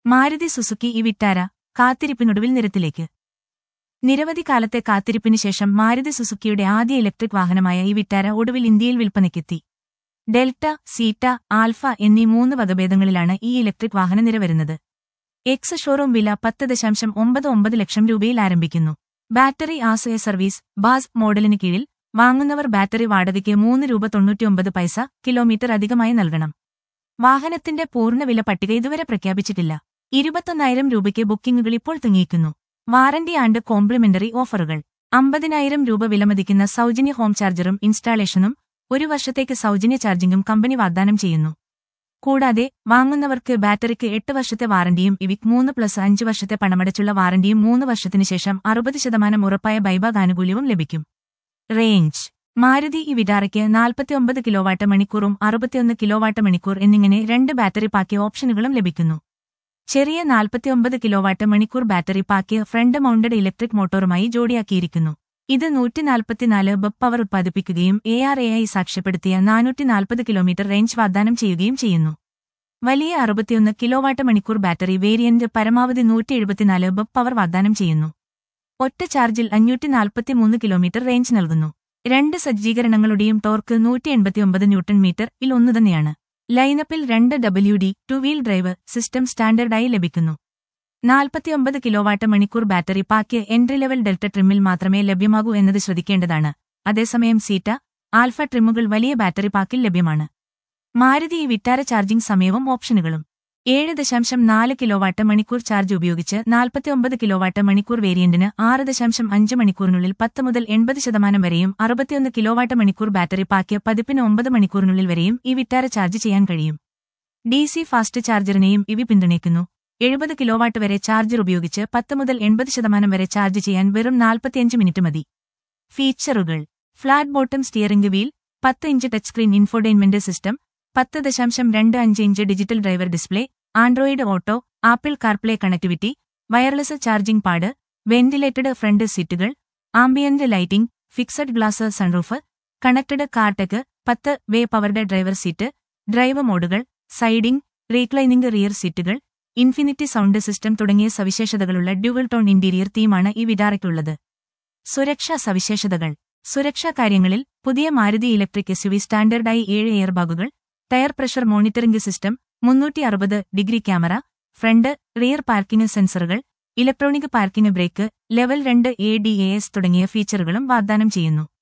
Maruti Suzuki e Vitara കാത്തിരിപ്പിനൊടുവിൽ നിരത്തിലേക്ക് നിരവധി കാലത്തെ കാത്തിരിപ്പിന് ശേഷം മാരുതി സുസുക്കിയുടെ ആദ്യ ഇലക്ട്രിക് വാഹനമായ ഈ വിറ്റാര ഒടുവിൽ ഇന്ത്യയിൽ വിൽപ്പനയ്ക്കെത്തി ഡെൽറ്റ സീറ്റ ആൽഫ എന്നീ മൂന്ന് വകഭേദങ്ങളിലാണ് ഈ ഇലക്ട്രിക് വാഹന നിര വരുന്നത് എക്സ് ഷോറൂം വില പത്ത് ദശാംശം ഒമ്പത് ഒമ്പത് ലക്ഷം രൂപയിൽ ആരംഭിക്കുന്നു ബാറ്ററി ആശ്രയ സർവീസ് ബാസ് മോഡലിന് കീഴിൽ വാങ്ങുന്നവർ ബാറ്ററി വാടകയ്ക്ക് മൂന്ന് രൂപ തൊണ്ണൂറ്റിയൊമ്പത് പൈസ കിലോമീറ്റർ അധികമായി നൽകണം വാഹനത്തിന്റെ പൂർണ്ണ വില പട്ടിക ഇതുവരെ പ്രഖ്യാപിച്ചിട്ടില്ല ഇരുപത്തൊന്നായിരം രൂപയ്ക്ക് ബുക്കിംഗുകൾ ഇപ്പോൾ തിങ്ങിയിരിക്കുന്നു വാറന്റി ആൻഡ് കോംപ്ലിമെന്ററി ഓഫറുകൾ അമ്പതിനായിരം രൂപ വിലമതിക്കുന്ന സൗജന്യ ഹോം ചാർജറും ഇൻസ്റ്റാളേഷനും ഒരു വർഷത്തേക്ക് സൗജന്യ ചാർജിംഗും കമ്പനി വാഗ്ദാനം ചെയ്യുന്നു കൂടാതെ വാങ്ങുന്നവർക്ക് ബാറ്ററിക്ക് എട്ട് വർഷത്തെ വാറന്റിയും ഇവിക് മൂന്ന് പ്ലസ് അഞ്ച് വർഷത്തെ പണമടച്ചുള്ള വാറന്റിയും മൂന്ന് വർഷത്തിനു ശേഷം അറുപത് ശതമാനം ഉറപ്പായ ബൈബാഗ് ആനുകൂല്യവും ലഭിക്കും റേഞ്ച് മാരുതി ഈ വിടാറയ്ക്ക് നാൽപ്പത്തിയൊമ്പത് കിലോവാട്ട് മണിക്കൂറും അറുപത്തിയൊന്ന് കിലോവാട്ട് മണിക്കൂർ എന്നിങ്ങനെ രണ്ട് ബാറ്ററി പാക്കിയ ഓപ്ഷനുകളും ലഭിക്കുന്നു ചെറിയ നാൽപ്പത്തിയൊമ്പത് കിലോവാട്ട് മണിക്കൂർ ബാറ്ററി പാക്കിയ ഫ്രണ്ട് മൗണ്ടഡ് ഇലക്ട്രിക് മോട്ടോറുമായി ജോഡിയാക്കിയിരിക്കുന്നു ഇത് നൂറ്റി നാൽപ്പത്തിനാല് ബപ്പ് പവർ ഉത്പാദിപ്പിക്കുകയും എ ആർ എ ഐ സാക്ഷ്യപ്പെടുത്തിയ നാനൂറ്റി നാൽപ്പത് കിലോമീറ്റർ റേഞ്ച് വാഗ്ദാനം ചെയ്യുകയും ചെയ്യുന്നു വലിയ അറുപത്തിയൊന്ന് കിലോവാട്ട് മണിക്കൂർ ബാറ്ററി വേരിയന്റ് പരമാവധി നൂറ്റി എഴുപത്തിനാല് ബപ്പ് പവർ വാഗ്ദാനം ചെയ്യുന്നു ഒറ്റ ചാർജിൽ അഞ്ഞൂറ്റി നാൽപ്പത്തിമൂന്ന് കിലോമീറ്റർ റേഞ്ച് നൽകുന്നു രണ്ട് സജ്ജീകരണങ്ങളുടെയും ടോർക്ക് നൂറ്റി എൺപത്തിയൊമ്പത് ന്യൂട്ടൺ മീറ്റർ ഇൽ ഒന്നു തന്നെയാണ് ലൈനപ്പിൽ രണ്ട് W D two wheel drive system സ്റ്റാൻഡേർഡായി ലഭിക്കുന്നു നാൽപ്പത്തിയൊമ്പത് കിലോവാട്ട് മണിക്കൂർ battery pack entry level delta ട്രിമ്മിൽ മാത്രമേ ലഭ്യമാകൂ എന്നത് ശ്രദ്ധിക്കേണ്ടതാണ് അതേസമയം സീറ്റ ആൽഫ ട്രിമ്മുകൾ വലിയ ബാറ്ററി പാക്കിൽ ലഭ്യമാണ് മാരുതി ഈ വിറ്റാര ചാർജിംഗ് സമയവും ഓപ്ഷനുകളും ഏഴ് ദശാംശം നാല് കിലോവാട്ട് മണിക്കൂർ ചാർജ് ഉപയോഗിച്ച് നാൽപ്പത്തിയൊമ്പത് കിലോവാട്ട് മണിക്കൂർ വേരിയന്റിന് ആറ് ദശാംശം അഞ്ച് മണിക്കൂറിനുള്ളിൽ പത്ത് മുതൽ എൺപത് ശതമാനം വരെയും അറുപത്തിയൊന്ന് കിലോവാട്ട് മണിക്കൂർ ബാറ്ററി പാക്കിയ പതിപ്പിന് ഒമ്പത് മണിക്കൂറിനുള്ളിൽ വരെയും ഈ വിറ്റാര ചാർജ് ചെയ്യാൻ കഴിയും ഡി സി ഫാസ്റ്റ് ചാർജറിനെയും ഇവി പിന്തുണയ്ക്കുന്നു എഴുപത് കിലോവാട്ട് വരെ ചാർജർ ഉപയോഗിച്ച് പത്ത് മുതൽ എൺപത് ശതമാനം വരെ ചാർജ് ചെയ്യാൻ വെറും നാൽപ്പത്തിയഞ്ച് മിനിറ്റ് മതി ഫീച്ചറുകൾ ഫ്ലാറ്റ് ബോട്ടം സ്റ്റിയറിംഗ് വീൽ പത്ത് inch touch screen infotainment system പത്ത് ദശാംശം രണ്ട് അഞ്ച് inch digital driver display Android auto Apple CarPlay connectivity wireless charging pad ventilated front സീറ്റുകൾ ambient lighting fixed glass sunroof connected car tech പത്ത് way powered driver seat drive മോഡുകൾ sliding reclining rear സീറ്റുകൾ infinity sound system തുടങ്ങിയ സവിശേഷതകളുള്ള dual tone interior തീമാണ് ഈ വിടാറയ്ക്കുള്ളത് സുരക്ഷാ സവിശേഷതകൾ സുരക്ഷാ കാര്യങ്ങളിൽ പുതിയ മാരുതി ഇലക്ട്രിക് എസ്യുവി സ്റ്റാൻഡേർഡായി ഏഴ് എയർ ബാഗുകൾ ടയർ പ്രഷർ മോണിറ്ററിംഗ് സിസ്റ്റം മുന്നൂറ്റി അറുപത് degree camera front rear parking sensors electronic parking brake level രണ്ട് എ ഡി എ എസ് തുടങ്ങിയ ഫീച്ചറുകളും വാഗ്ദാനം ചെയ്യുന്നു